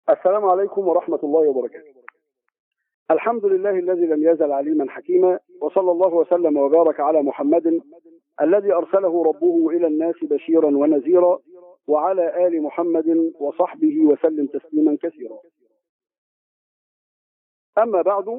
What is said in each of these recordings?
السلام عليكم ورحمة الله وبركاته الحمد لله الذي لم يزل عليما حكيما وصلى الله وسلم وبارك على محمد الذي أرسله ربه إلى الناس بشيرا ونذيرا وعلى آل محمد وصحبه وسلم تسليما كثيرا أما بعد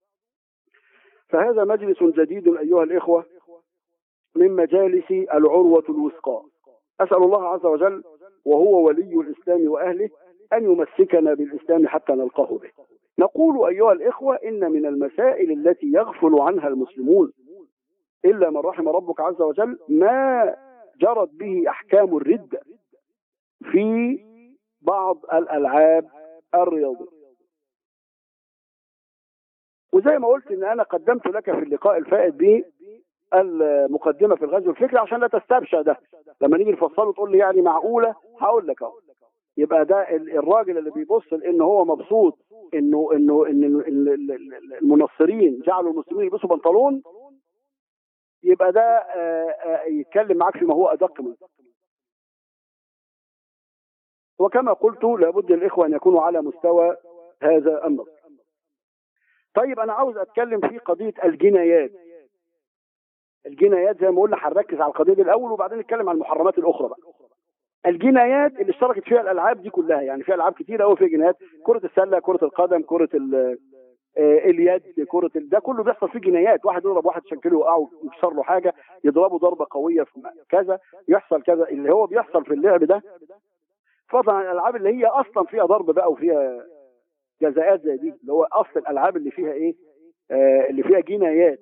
فهذا مجلس جديد أيها الإخوة من مجالس العروة الوثقى أسأل الله عز وجل وهو ولي الإسلام وأهله أن يمسكنا بالإسلام حتى نلقاه به نقول أيها الإخوة إن من المسائل التي يغفل عنها المسلمون إلا من رحم ربك عز وجل ما جرت به أحكام الردة في بعض الألعاب الرياضية وزي ما قلت ان انا قدمت لك في اللقاء الفائت به المقدمه في الغزو الفكري عشان لا تستبشع ده لما نيجي نفصله تقول لي يعني معقوله هقول لك اهو يبقى ده الراجل اللي بيبص لان هو مبسوط انه انه ان المنصرين جعلوا المسلمين يلبسوا بنطلون يبقى ده يتكلم معاك فيما هو ادق منه وكما قلت لابد الاخوه ان يكونوا على مستوى هذا النص طيب انا عاوز اتكلم في قضيه الجنايات الجنايات زي ما قلنا هنركز على القضيه دي الاول وبعدين نتكلم عن المحرمات الاخرى بقى الجنايات اللي اشتركت فيها الالعاب دي كلها يعني في العاب كتير قوي فيها جنايات كره السله كره القدم كره اليد كره ده كله بيحصل فيه جنايات واحد يضرب واحد شكله يوقعه يكسر له حاجه يضربه ضربه قويه في كذا يحصل كذا اللي هو بيحصل في اللعب ده فضلا عن الالعاب اللي هي اصلا فيها ضرب بقى وفيها جزاءات زي دي اللي هو اصل الالعاب اللي فيها ايه آه اللي فيها جنايات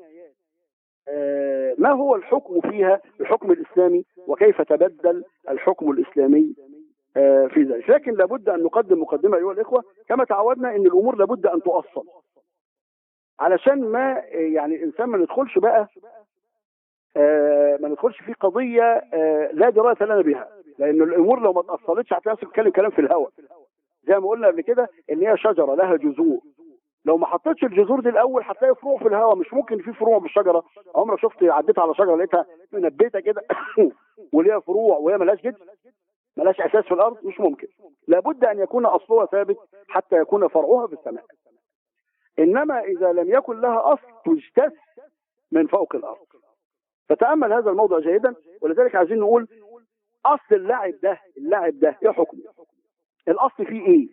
آه ما هو الحكم فيها الحكم الاسلامي وكيف تبدل الحكم الاسلامي آه في ذلك لكن لابد ان نقدم مقدمه ايها الاخوه كما تعودنا ان الامور لابد ان تؤصل علشان ما يعني الانسان ما ندخلش بقى آه ما ندخلش في قضيه آه لا درايه لنا بها لان الامور لو ما تاصلتش هتلاقي نفسك بتتكلم كلام في الهواء زي ما قلنا قبل كده ان هي شجره لها جذور لو ما حطيتش الجذور دي الاول هتلاقي فروع في الهواء مش ممكن في فروع بالشجره عمرك شفت عديت على شجره لقيتها نبيتها كده وليها فروع وهي ملهاش جذر ملهاش اساس في الارض مش ممكن لابد ان يكون اصلها ثابت حتى يكون فرعها في السماء انما اذا لم يكن لها اصل تجتث من فوق الارض فتامل هذا الموضوع جيدا ولذلك عايزين نقول اصل اللاعب ده اللاعب ده ايه حكمه الاصل فيه ايه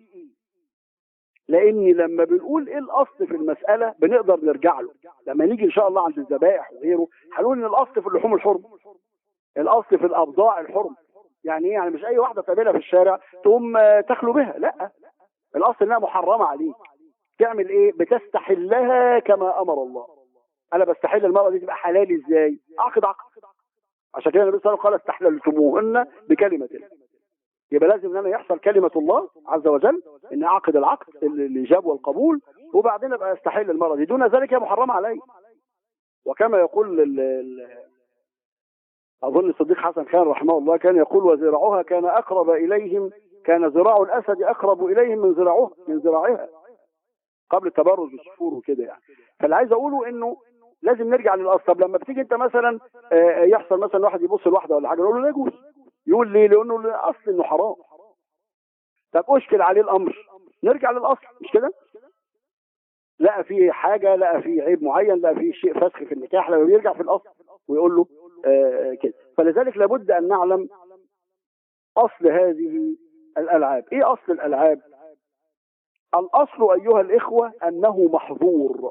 لاني لما بنقول ايه الاصل في المساله بنقدر نرجع له لما نيجي ان شاء الله عند الذبائح وغيره هنقول ان الاصل في اللحوم الحرم الاصل في الابضاع الحرم يعني ايه يعني مش اي واحده تقابلها في الشارع تقوم تخلو بها لا الاصل انها محرمه عليك تعمل ايه بتستحلها كما امر الله انا بستحل المرأة دي تبقى حلال ازاي عقد عقد عشان كده النبي صلى الله عليه وسلم قال استحللتموهن بكلمه الله يبقى لازم ان انا يحصل كلمة الله عز وجل ان اعقد العقد الايجاب والقبول وبعدين ابقى استحل المرة دي دون ذلك هي محرمة علي وكما يقول ال ال اظن الصديق حسن خان رحمه الله كان يقول وزراعها كان اقرب اليهم كان زراع الاسد اقرب اليهم من زراعها من زراعها قبل التبرز بالصفور وكده يعني فاللي عايز اقوله انه لازم نرجع للاصل طب لما بتيجي انت مثلا يحصل مثلا واحد يبص لواحده ولا حاجه يقول له لا يجوز يقول ليه لانه الاصل انه حرام طب اشكل عليه الامر نرجع للاصل مش كده لقى فيه حاجه لقى فيه عيب معين لقى فيه شيء فسخ في النكاح لما بيرجع في الاصل ويقول له آه كده فلذلك لابد ان نعلم اصل هذه الالعاب ايه اصل الالعاب الاصل ايها الاخوه انه محظور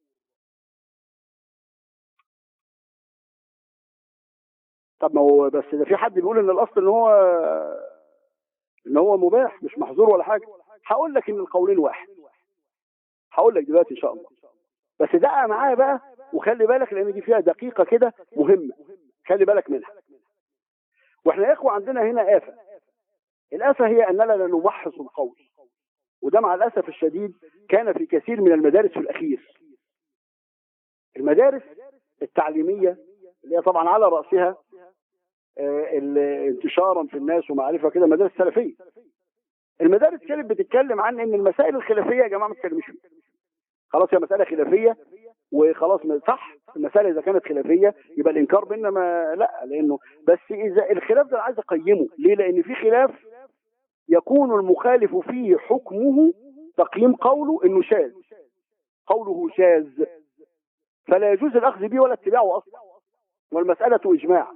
طب ما هو بس ده في حد بيقول ان الاصل ان هو ان هو مباح مش محظور ولا حاجه هقول لك ان القولين واحد هقول لك دلوقتي ان شاء الله بس دقق معايا بقى وخلي بالك لان دي فيها دقيقه كده مهمه خلي بالك منها واحنا يا اخوه عندنا هنا آفة الآفة هي أننا لا نمحص القول وده مع الأسف الشديد كان في كثير من المدارس في الأخير المدارس التعليمية اللي هي طبعا على رأسها انتشارا في الناس ومعرفة كده مدارس سلفية المدارس كانت بتتكلم عن ان المسائل الخلافية يا جماعة ما تتكلمش فيها خلاص هي مسألة خلافية وخلاص صح المسألة إذا كانت خلافية يبقى الإنكار بيننا ما لا لأنه بس إذا الخلاف ده عايز أقيمه ليه؟ لأن في خلاف يكون المخالف فيه حكمه تقييم قوله انه شاذ قوله شاذ فلا يجوز الاخذ به ولا اتباعه اصلا والمسألة اجماع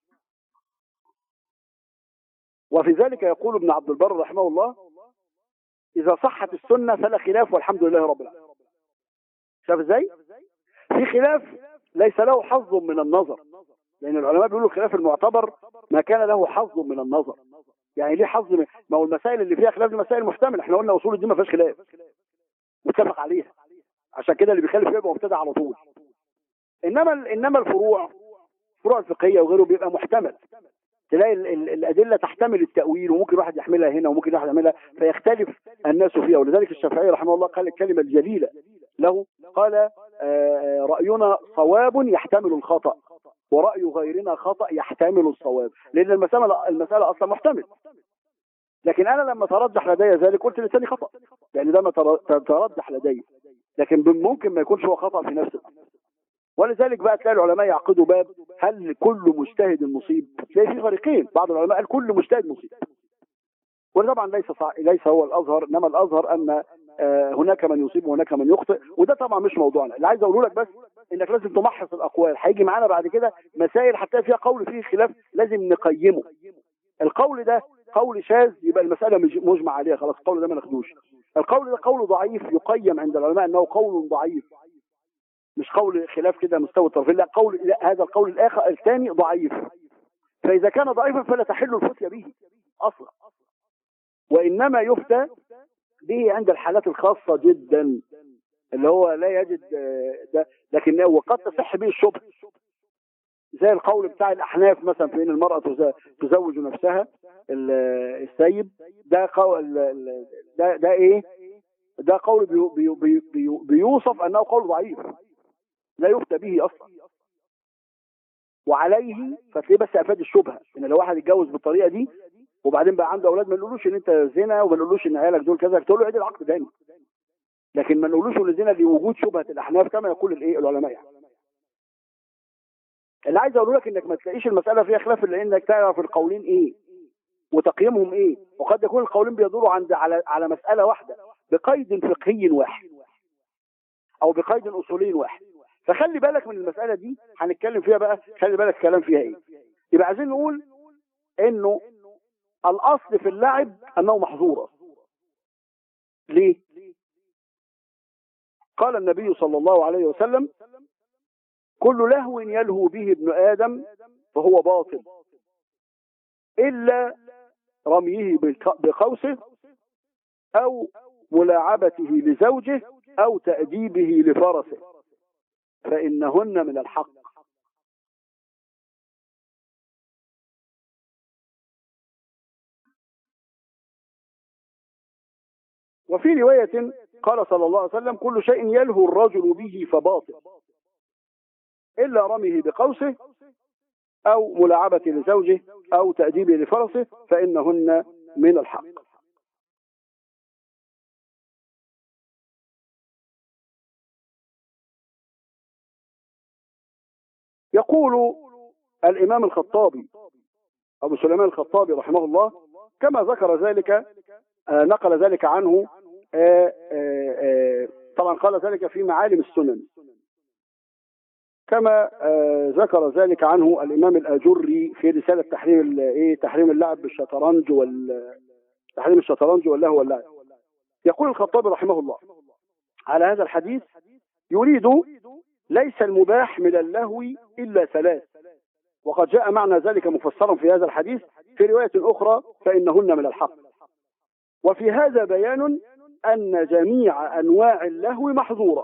وفي ذلك يقول ابن عبد البر رحمه الله اذا صحت السنة فلا خلاف والحمد لله رب العالمين شاف ازاي في خلاف ليس له حظ من النظر لان العلماء بيقولوا الخلاف المعتبر ما كان له حظ من النظر يعني ليه حظ من ما هو المسائل اللي فيها خلاف دي مسائل محتمله احنا قلنا اصول الدين ما فيهاش خلاف متفق عليها عشان كده اللي بيخالف يبقى مبتدع على طول انما انما الفروع الفروع الفقهيه وغيره بيبقى محتمل تلاقي ال ال الادله تحتمل التاويل وممكن واحد يحملها هنا وممكن واحد يحملها فيختلف الناس فيها ولذلك الشافعي رحمه الله قال الكلمه الجليله له قال آه راينا صواب يحتمل الخطا ورأي غيرنا خطأ يحتمل الصواب لأن المسألة المسألة أصلا محتمل لكن أنا لما ترجح لدي ذلك قلت للثاني خطأ يعني ده ما ترجح لدي لكن ممكن ما يكونش هو خطأ في نفس الأمر ولذلك بقى تلاقي العلماء يعقدوا باب هل كل مجتهد مصيب تلاقي في فريقين بعض العلماء قال كل مجتهد مصيب وطبعا ليس صع... ليس هو الازهر انما الازهر ان آه هناك من يصيب وهناك من يخطئ وده طبعا مش موضوعنا اللي عايز اقوله لك بس انك لازم تمحص الاقوال هيجي معانا بعد كده مسائل حتى فيها قول فيه خلاف لازم نقيمه القول ده قول شاذ يبقى المساله مجمع عليها خلاص القول ده ما ناخدوش القول ده قول ضعيف يقيم عند العلماء انه قول ضعيف مش قول خلاف كده مستوى الطرفين لا قول لا هذا القول الاخر الثاني ضعيف فاذا كان ضعيفا فلا تحل الفتيا به اصلا وإنما يفتى به عند الحالات الخاصة جدا اللي هو لا يجد ده لكن وقد تصح به الشبه زي القول بتاع الأحناف مثلا في إن المرأة تزوج نفسها السيب ده قول ده ده إيه ده قول بي بي بي بيوصف أنه قول ضعيف لا يفتى به أصلا وعليه فتلاقيه بس أفاد الشبهة إن لو واحد يتجوز بالطريقة دي وبعدين بقى عنده اولاد ما نقولوش ان انت زنا وما نقولوش ان عيالك دول كذا تقول له عيد العقد تاني لكن ما نقولوش ان الزنا لوجود شبهه الاحناف كما يقول الايه العلماء يعني اللي عايز اقول لك انك ما تلاقيش المساله فيها خلاف الا انك تعرف القولين ايه وتقييمهم ايه وقد يكون القولين بيدوروا عند على على مساله واحده بقيد فقهي واحد او بقيد اصولي واحد فخلي بالك من المساله دي هنتكلم فيها بقى خلي بالك الكلام فيها ايه يبقى عايزين نقول انه الأصل في اللعب أنه محظورة ليه قال النبي صلى الله عليه وسلم كل لهو يلهو به ابن آدم فهو باطل إلا رميه بقوسه أو ملاعبته لزوجه أو تأديبه لفرسه فإنهن من الحق وفي رواية قال صلى الله عليه وسلم كل شيء يلهو الرجل به فباطل إلا رميه بقوسه أو ملاعبة لزوجه أو تأديبه لفرسه فإنهن من الحق يقول الإمام الخطابي أبو سليمان الخطابي رحمه الله كما ذكر ذلك نقل ذلك عنه طبعا قال ذلك في معالم السنن كما ذكر ذلك عنه الإمام الأجري في رسالة تحريم ايه تحريم اللعب بالشطرنج وال تحريم الشطرنج واللهو واللعب يقول الخطابي رحمه الله على هذا الحديث يريد ليس المباح من اللهو إلا ثلاث وقد جاء معنى ذلك مفسرا في هذا الحديث في رواية أخرى فإنهن من الحق وفي هذا بيان أن جميع أنواع اللهو محظورة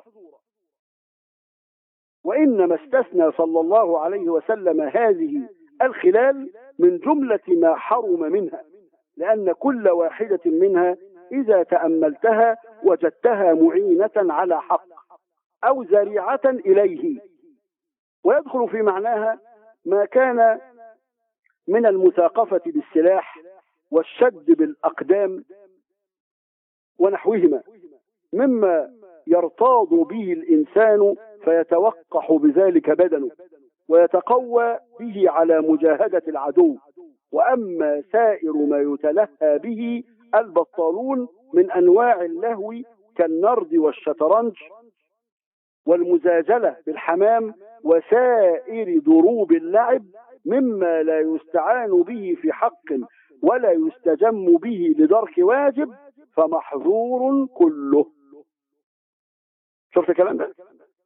وإنما استثنى صلى الله عليه وسلم هذه الخلال من جملة ما حرم منها لأن كل واحدة منها إذا تأملتها وجدتها معينة على حق أو ذريعة إليه ويدخل في معناها ما كان من المثاقفة بالسلاح والشد بالأقدام ونحوهما مما يرتاض به الإنسان فيتوقح بذلك بدنه ويتقوى به على مجاهدة العدو وأما سائر ما يتلهى به البطالون من أنواع اللهو كالنرد والشطرنج والمزاجلة بالحمام وسائر ضروب اللعب مما لا يستعان به في حق ولا يستجم به لدرك واجب فمحظور كله شفت الكلام ده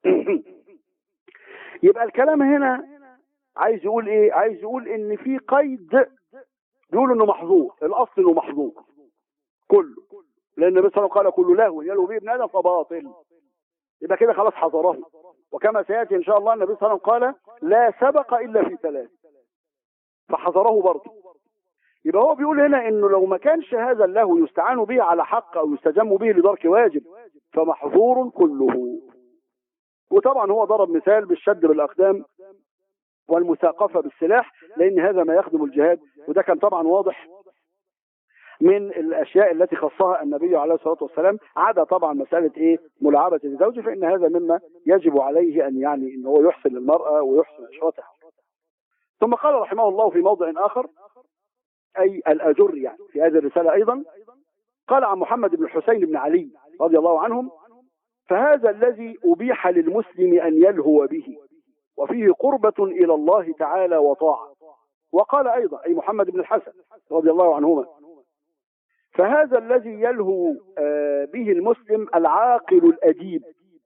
يبقى الكلام هنا عايز يقول ايه عايز يقول ان في قيد بيقول انه محظور الاصل انه محظور كله لان النبي صلى الله عليه وسلم قال كل لهو يلهو به ابن ادم فباطل يبقى كده خلاص حظره وكما سياتي ان شاء الله النبي صلى الله عليه وسلم قال لا سبق الا في ثلاث فحظره برضه يبقى هو بيقول هنا انه لو ما كانش هذا اللهو يستعان به على حق او يستجم به لدرك واجب فمحظور كله وطبعا هو ضرب مثال بالشد بالاقدام والمثاقفه بالسلاح لان هذا ما يخدم الجهاد وده كان طبعا واضح من الاشياء التي خصها النبي عليه الصلاه والسلام عدا طبعا مساله ايه ملاعبه الزوج فان هذا مما يجب عليه ان يعني ان هو يحسن للمراه ويحسن اشرتها ثم قال رحمه الله في موضع اخر اي الاجر يعني في هذه الرساله ايضا قال عن محمد بن الحسين بن علي رضي الله عنهم فهذا الذي ابيح للمسلم ان يلهو به وفيه قربة إلى الله تعالى وطاعة وقال أيضا أي محمد بن الحسن رضي الله عنهما فهذا الذي يلهو به المسلم العاقل الأديب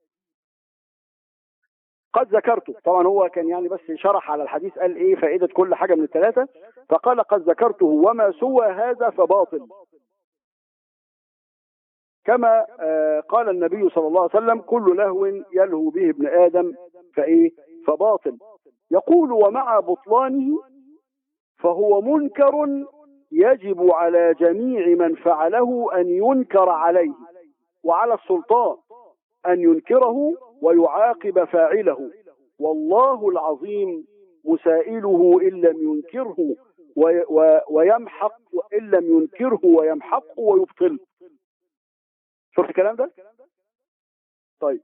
قد ذكرته طبعا هو كان يعني بس شرح على الحديث قال ايه فائدة كل حاجة من الثلاثة فقال قد ذكرته وما سوى هذا فباطل كما قال النبي صلى الله عليه وسلم كل لهو يلهو به ابن آدم فايه فباطل يقول ومع بطلانه فهو منكر يجب على جميع من فعله أن ينكر عليه وعلى السلطان أن ينكره ويعاقب فاعله والله العظيم مسائله إن لم ينكره ويمحق إن لم ينكره ويمحقه ويبطله شفت الكلام ده؟ طيب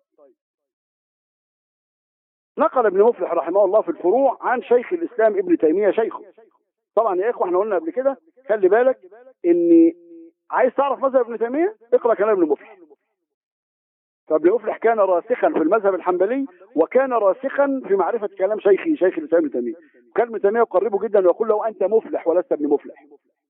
نقل ابن مفلح رحمه الله في الفروع عن شيخ الإسلام ابن تيمية شيخه طبعا يا إخوة احنا قلنا قبل كده خلي بالك ان عايز تعرف مذهب ابن تيمية اقرأ كلام ابن مفلح فابن مفلح كان راسخا في المذهب الحنبلي وكان راسخا في معرفة كلام شيخي شيخ الإسلام ابن تيمية وكان ابن تيمية يقربه جدا ويقول له أنت مفلح ولست ابن مفلح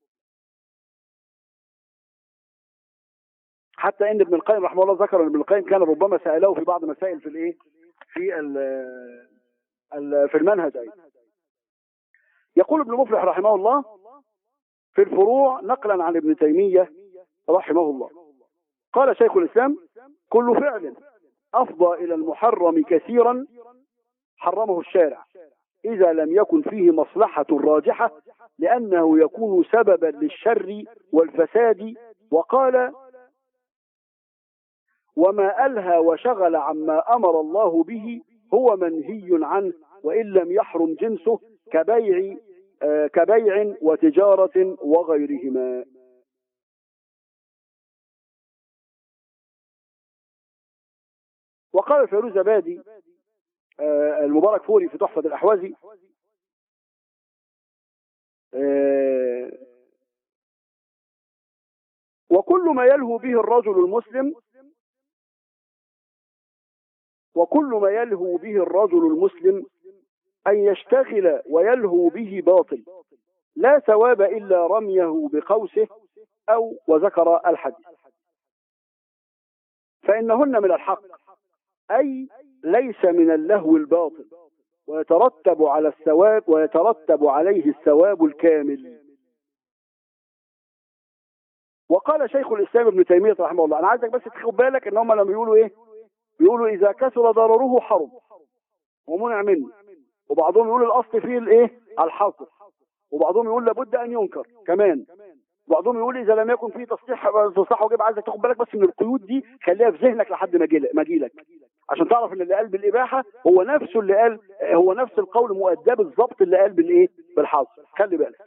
حتى ان ابن القيم رحمه الله ذكر ان ابن القيم كان ربما سأله في بعض مسائل في الايه في ال ال في المنهج أيضا يقول ابن مفلح رحمه الله في الفروع نقلا عن ابن تيمية رحمه الله قال شيخ الإسلام كل فعل أفضى إلى المحرم كثيرا حرمه الشارع إذا لم يكن فيه مصلحة راجحة لأنه يكون سببا للشر والفساد وقال وما ألهى وشغل عما أمر الله به هو منهي عنه وإن لم يحرم جنسه كبيع آه كبيع وتجارة وغيرهما وقال فيروز بادي آه المبارك فوري في تحفة الأحوازي آه وكل ما يلهو به الرجل المسلم وكل ما يلهو به الرجل المسلم أن يشتغل ويلهو به باطل لا ثواب إلا رميه بقوسه أو وذكر الحديث فإنهن من الحق أي ليس من اللهو الباطل ويترتب على الثواب ويترتب عليه الثواب الكامل وقال شيخ الإسلام ابن تيمية رحمه الله أنا عايزك بس تاخد بالك إن هم لما يقولوا إيه بيقولوا إذا كثر ضرره حرم ومنع منه وبعضهم يقول الأصل فيه الإيه الحظر وبعضهم يقول لابد أن ينكر كمان وبعضهم يقول إذا لم يكن فيه تصحيح تصحيح وجب عايزك تاخد بالك بس من القيود دي خليها في ذهنك لحد ما ما أجيلك عشان تعرف ان اللي قال بالإباحة هو نفسه اللي قال هو نفس القول مؤداه بالظبط اللي قال بالإيه بالحظر خلي بالك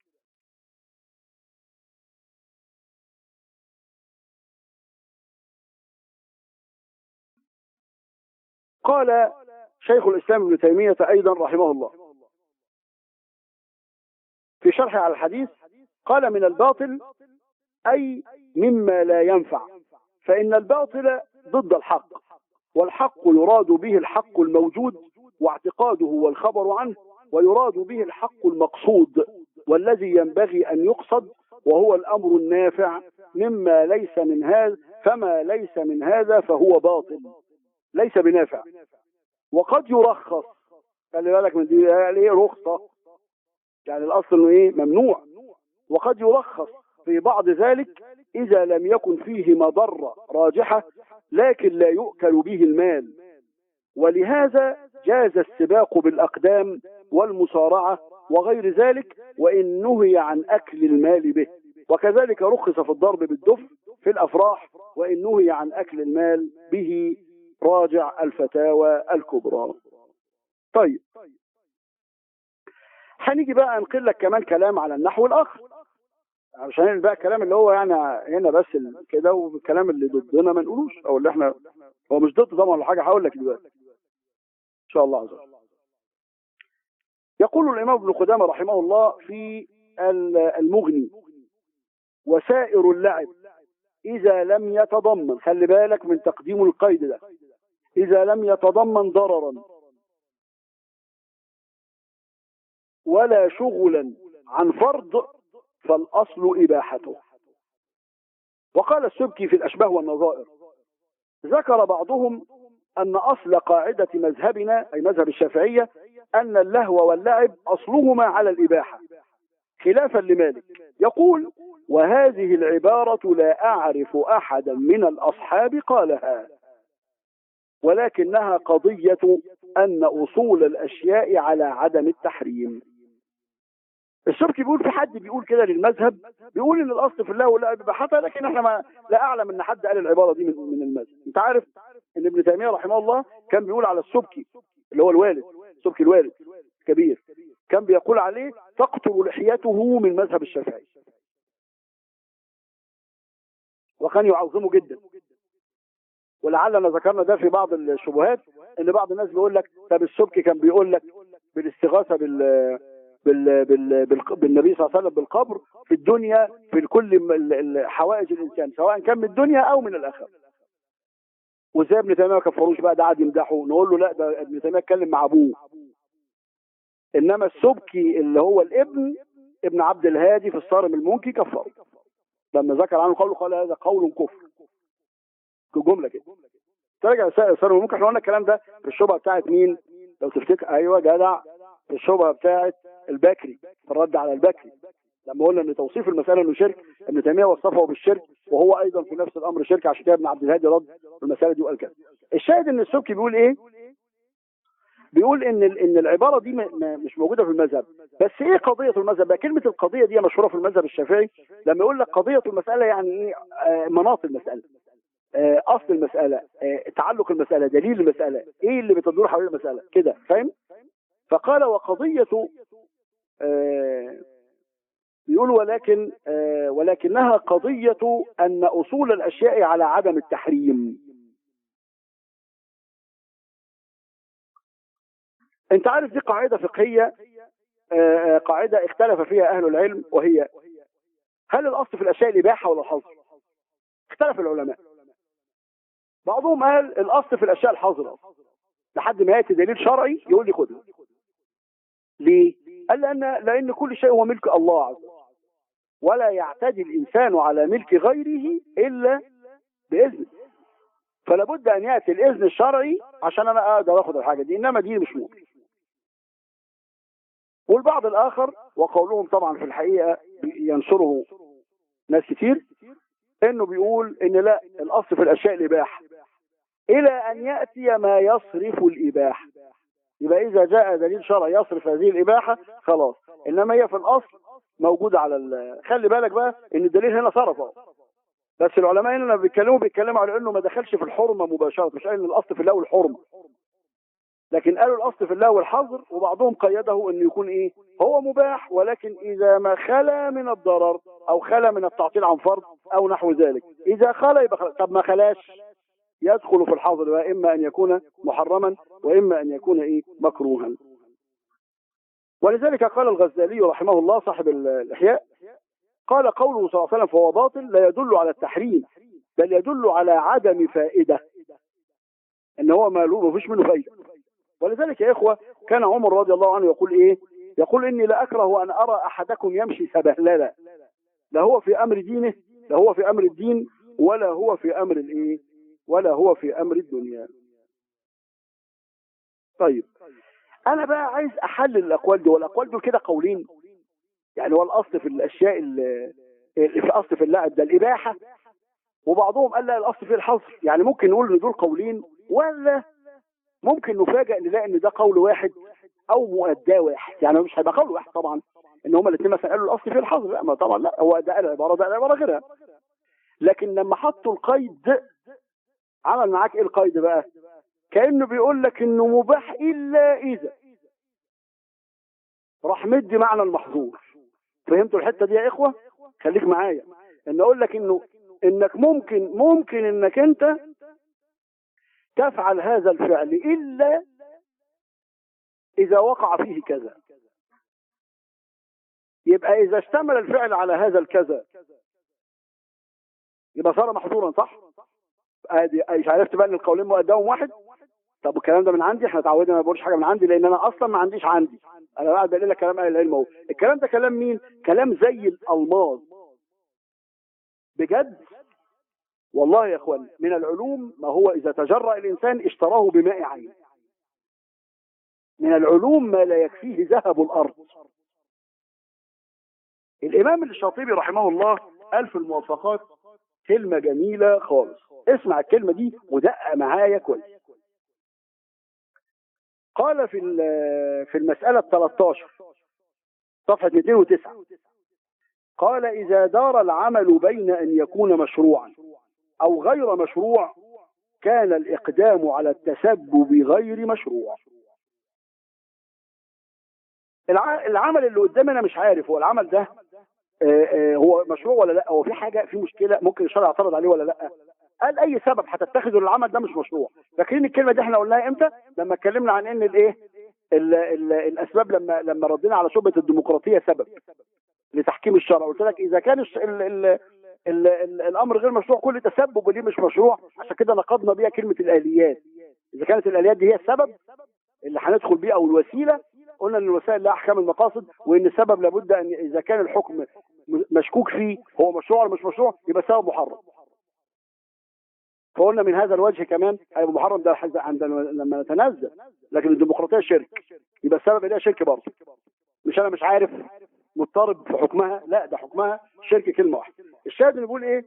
قال شيخ الإسلام ابن تيمية أيضا رحمه الله في شرح على الحديث قال من الباطل أي مما لا ينفع فإن الباطل ضد الحق والحق يراد به الحق الموجود واعتقاده والخبر عنه ويراد به الحق المقصود والذي ينبغي أن يقصد وهو الأمر النافع مما ليس من هذا فما ليس من هذا فهو باطل ليس بنافع وقد يرخص خلي بالك من دي ايه رخصة يعني الأصل إنه إيه ممنوع وقد يرخص في بعض ذلك إذا لم يكن فيه مضرة راجحة لكن لا يؤكل به المال ولهذا جاز السباق بالأقدام والمصارعة وغير ذلك وإن نهي عن أكل المال به وكذلك رخص في الضرب بالدف في الأفراح وإن نهي عن أكل المال به راجع الفتاوى الكبرى طيب هنيجي بقى انقل لك كمان كلام على النحو الآخر عشان بقى الكلام اللي هو يعني هنا بس كده والكلام اللي ضدنا ما نقولوش او اللي احنا هو مش ضد طبعا ولا حاجه هقول لك دلوقتي ان شاء الله عز وجل يقول الامام ابن قدامه رحمه الله في المغني وسائر اللعب اذا لم يتضمن خلي بالك من تقديم القيد ده اذا لم يتضمن ضررا ولا شغلا عن فرض فالأصل إباحته وقال السبكي في الأشباه والنظائر ذكر بعضهم أن أصل قاعدة مذهبنا أي مذهب الشافعية أن اللهو واللعب أصلهما على الإباحة خلافا لمالك يقول وهذه العبارة لا أعرف أحدا من الأصحاب قالها ولكنها قضية أن أصول الأشياء على عدم التحريم السبكي بيقول في حد بيقول كده للمذهب بيقول ان الاصل في الله ولا اباحتها لكن احنا ما لا اعلم ان حد قال العباره دي من, من المذهب انت عارف ان ابن تيميه رحمه الله كان بيقول على السبكي اللي هو الوالد السبكي الوالد كبير كان بيقول عليه تقطر لحيته من مذهب الشافعي وكان يعظمه جدا ولعلنا ذكرنا ده في بعض الشبهات ان بعض الناس بيقول لك طب السبكي كان بيقول لك بالاستغاثه بال بال بال بال بالنبي صلى الله عليه وسلم بالقبر في الدنيا في كل حوائج الانسان سواء كان من الدنيا او من الاخره وازاي ابن تيميه ما كفروش بقى ده قعد يمدحه نقول له لا ده ابن تيميه اتكلم مع ابوه انما السبكي اللي هو الابن ابن عبد الهادي في الصارم المنكي كفره لما ذكر عنه قوله قال هذا قول كفر جمله كده ترجع الصارم المنكي احنا قلنا الكلام ده في الشبهه بتاعت مين لو تفتكر ايوه جدع في الشبهه بتاعت البكري في الرد على البكري لما قلنا ان توصيف المساله انه شرك ابن تيميه وصفه بالشرك وهو ايضا في نفس الامر شرك عشان كده ابن عبد الهادي رد المساله دي وقال كده الشاهد ان السبكي بيقول ايه بيقول ان ان العباره دي مش موجوده في المذهب بس ايه قضيه المذهب بقى كلمه القضيه دي مشهوره في المذهب الشافعي لما يقول لك قضيه المساله يعني ايه آه مناط المساله آه اصل المساله آه تعلق المساله دليل المساله ايه اللي بتدور حوالين المساله كده فاهم فقال وقضيه آه بيقول ولكن آه ولكنها قضية أن أصول الأشياء على عدم التحريم أنت عارف دي قاعدة فقهية آه قاعدة اختلف فيها أهل العلم وهي هل الأصل في الأشياء الإباحة ولا الحظر اختلف العلماء بعضهم قال الأصل في الأشياء الحظر لحد ما يأتي دليل شرعي يقول لي خدها ليه؟ قال لأن, لأن كل شيء هو ملك الله عز وجل ولا يعتدي الإنسان على ملك غيره إلا بإذنه فلا بد أن يأتي الإذن الشرعي عشان أنا أقدر أخذ الحاجة دي إنما دي مش ممكن والبعض الآخر وقولهم طبعا في الحقيقة ينصره ناس كتير إنه بيقول إن لا الأصل في الأشياء الإباحة إلى أن يأتي ما يصرف الإباحة يبقى إذا جاء دليل شرعي يصرف هذه الإباحة خلاص إنما هي في الأصل موجودة على ال... خلي بالك بقى إن الدليل هنا صرفه بس العلماء هنا بيتكلموا بيتكلموا على إنه ما دخلش في الحرمة مباشرة مش قال إن الأصل في الله والحرمة لكن قالوا الأصل في الله والحظر وبعضهم قيده إنه يكون إيه هو مباح ولكن إذا ما خلا من الضرر أو خلا من التعطيل عن فرض أو نحو ذلك إذا خلا يبقى خلا. طب ما خلاش يدخل في الحظر وإما أن يكون محرما وإما أن يكون إيه مكروها ولذلك قال الغزالي رحمه الله صاحب الإحياء قال قوله صلى الله عليه وسلم فهو باطل لا يدل على التحريم بل يدل على عدم فائدة ان هو ما فيش منه فائدة ولذلك يا إخوة كان عمر رضي الله عنه يقول إيه يقول إني لا أكره أن أرى أحدكم يمشي سبهللا لا هو في أمر دينه لا هو في أمر الدين ولا هو في أمر الإيه ولا هو في أمر الدنيا طيب أنا بقى عايز أحلل الأقوال دي والأقوال دول كده قولين يعني هو الأصل في الأشياء اللي في الأصل في اللعب ده الإباحة وبعضهم قال لا الأصل في الحظر يعني ممكن نقول إن دول قولين ولا ممكن نفاجئ نلاقي ان ده قول واحد او مؤداه واحد يعني مش هيبقى قول واحد طبعا ان هما الاثنين مثلا قالوا الاصل في الحظر لا ما طبعا لا هو ده قال عباره ده قال عباره غيرها لكن لما حطوا القيد عمل معاك ايه القيد بقى كانه بيقول لك انه مباح الا اذا راح مدي معنى المحظور فهمتوا الحته دي يا اخوه خليك معايا ان اقول لك انه انك ممكن ممكن انك انت تفعل هذا الفعل إلا إذا وقع فيه كذا يبقى إذا اشتمل الفعل على هذا الكذا يبقى صار محظورا صح؟ ادي مش عرفت بقى ان القولين مؤداهم واحد طب الكلام ده من عندي احنا اتعودنا ما بقولش حاجه من عندي لان انا اصلا ما عنديش عندي انا قاعد بقول لك كلام اهل العلم اهو الكلام ده كلام مين كلام زي الالماظ بجد والله يا اخوان من العلوم ما هو اذا تجرأ الانسان اشتراه بماء عين من العلوم ما لا يكفيه ذهب الارض الامام الشاطبي رحمه الله قال في الموافقات كلمة جميلة خالص اسمع الكلمة دي ودقق معايا كويس قال في في المسألة 13 صفحة 209 قال إذا دار العمل بين أن يكون مشروعا أو غير مشروع كان الإقدام على التسبب غير مشروع العمل اللي قدامنا مش عارف هو العمل ده هو مشروع ولا لا هو في حاجة في مشكلة ممكن الشرع يعترض عليه ولا لا قال اي سبب هتتخذه للعمل ده مش مشروع فاكرين الكلمه دي احنا قلناها امتى لما اتكلمنا عن ان الايه الاسباب لما لما ردينا على شبهه الديمقراطيه سبب لتحكيم الشرع قلت لك اذا كان ال ال ال ال الامر غير مشروع كل تسبب ودي مش مشروع عشان كده نقضنا بيها كلمه الاليات اذا كانت الاليات دي هي السبب اللي هندخل بيه او الوسيله قلنا ان الوسائل لها احكام المقاصد وان السبب لابد ان اذا كان الحكم مشكوك فيه هو مشروع ولا مش مشروع يبقى سبب محرم فقلنا من هذا الوجه كمان هيبقى محرم ده عند لما نتنزل لكن الديمقراطيه شرك يبقى السبب ده شرك برضه مش انا مش عارف مضطرب في حكمها لا ده حكمها شرك كلمه واحده الشاهد بيقول ايه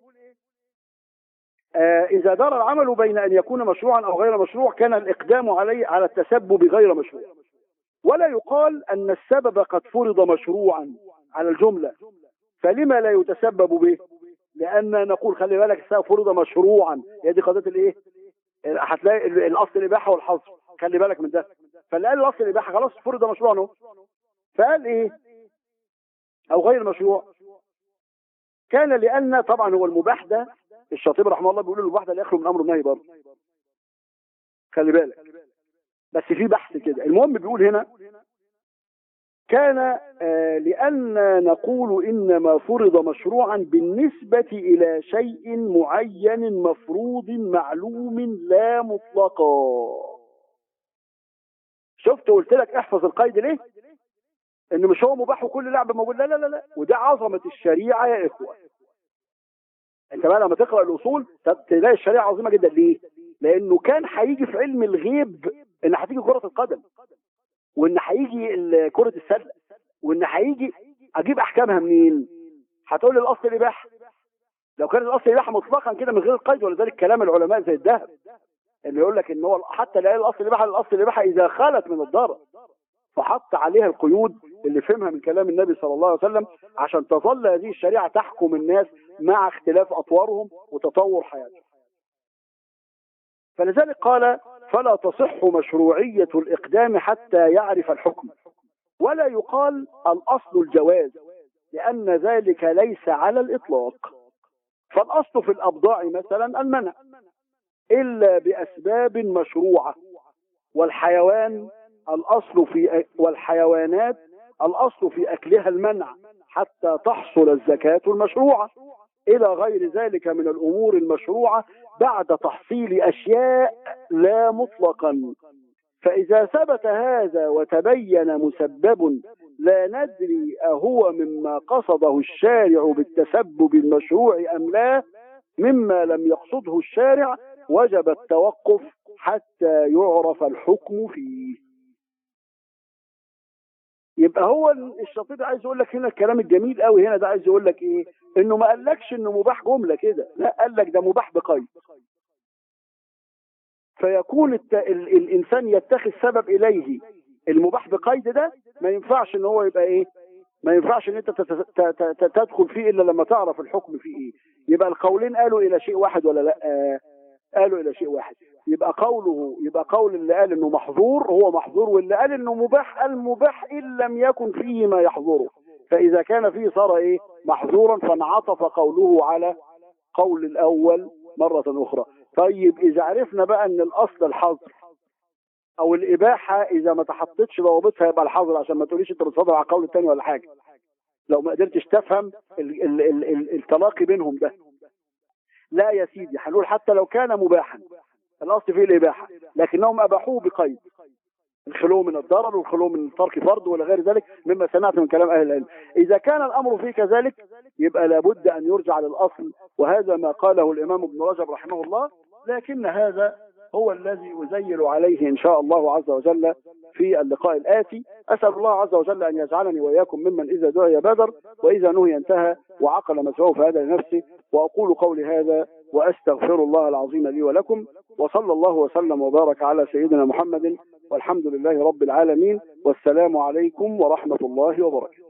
آه اذا دار العمل بين ان يكون مشروعا او غير مشروع كان الاقدام عليه على التسبب غير مشروع ولا يقال ان السبب قد فرض مشروعا على الجمله فلما لا يتسبب به لان نقول خلي بالك السبب فرض مشروعا هي دي قضيه الايه هتلاقي الاصل الاباحه والحظر خلي بالك من ده فاللي قال الاصل الاباحه خلاص فرض مشروعا اهو فقال ايه او غير مشروع كان لان طبعا هو المباح ده الشاطبي رحمه الله بيقول المباح ده لا يخلو من امر النهي برضه خلي بالك بس في بحث كده المهم بيقول هنا كان آه لأن نقول إنما فرض مشروعا بالنسبة إلى شيء معين مفروض معلوم لا مطلقا شفت قلت لك احفظ القيد ليه ان مش هو مباح وكل لعبه موجود لا لا لا لا وده عظمه الشريعه يا اخوه انت بقى لما تقرا الاصول تلاقي الشريعه عظيمه جدا ليه لانه كان هيجي في علم الغيب ان هتيجي كره القدم وان هيجي كره السله وان هيجي اجيب احكامها منين هتقول لي الاصل الاباحه لو كان الاصل الاباحه مطلقا كده من غير قيد ولذلك كلام العلماء زي الذهب اللي يقول لك ان هو حتى لا الاصل الاباحه الاصل الاباحه اذا خلت من الضرر فحط عليها القيود اللي فهمها من كلام النبي صلى الله عليه وسلم عشان تظل هذه الشريعه تحكم الناس مع اختلاف اطوارهم وتطور حياتهم فلذلك قال فلا تصح مشروعية الإقدام حتى يعرف الحكم ولا يقال الأصل الجواز لأن ذلك ليس على الإطلاق فالأصل في الأبضاع مثلا المنع إلا بأسباب مشروعة والحيوان الأصل في والحيوانات الأصل في أكلها المنع حتى تحصل الزكاة المشروعة إلى غير ذلك من الأمور المشروعة بعد تحصيل أشياء لا مطلقا فإذا ثبت هذا وتبين مسبب لا ندري أهو مما قصده الشارع بالتسبب المشروع أم لا مما لم يقصده الشارع وجب التوقف حتى يعرف الحكم فيه يبقى هو الشاطبي عايز يقول لك هنا الكلام الجميل قوي هنا ده عايز يقول لك ايه انه ما قالكش انه مباح جمله كده لا قال لك ده مباح بقيد فيكون الت... ال... الانسان يتخذ سبب اليه المباح بقيد ده ما ينفعش ان هو يبقى ايه ما ينفعش ان انت تت... ت... ت... تدخل فيه الا لما تعرف الحكم فيه ايه يبقى القولين قالوا الى شيء واحد ولا لا آه قالوا الى شيء واحد يبقى قوله يبقى قول اللي قال انه محظور هو محظور واللي قال انه مباح المباح ان لم يكن فيه ما يحظره فاذا كان فيه صار ايه محظورا فانعطف قوله على قول الاول مرة اخرى طيب اذا عرفنا بقى ان الاصل الحظر او الاباحة اذا ما تحطتش ضوابطها يبقى الحظر عشان ما تقوليش انت بتصدر على القول الثاني ولا حاجة لو ما قدرتش تفهم ال ال ال ال التلاقي بينهم ده لا يا سيدي هنقول حتى لو كان مباحا الاصل فيه الاباحه لكنهم اباحوه بقيد الخلو من الضرر والخلو من ترك فرض ولا غير ذلك مما سمعت من كلام اهل العلم اذا كان الامر فيه كذلك يبقى لابد ان يرجع للاصل وهذا ما قاله الامام ابن رجب رحمه الله لكن هذا هو الذي أزيل عليه إن شاء الله عز وجل في اللقاء الآتي أسأل الله عز وجل أن يجعلني وإياكم ممن إذا دعي بادر وإذا نهي انتهى وعقل مسعوه فهذا لنفسه وأقول قولي هذا وأستغفر الله العظيم لي ولكم وصلى الله وسلم وبارك على سيدنا محمد والحمد لله رب العالمين والسلام عليكم ورحمة الله وبركاته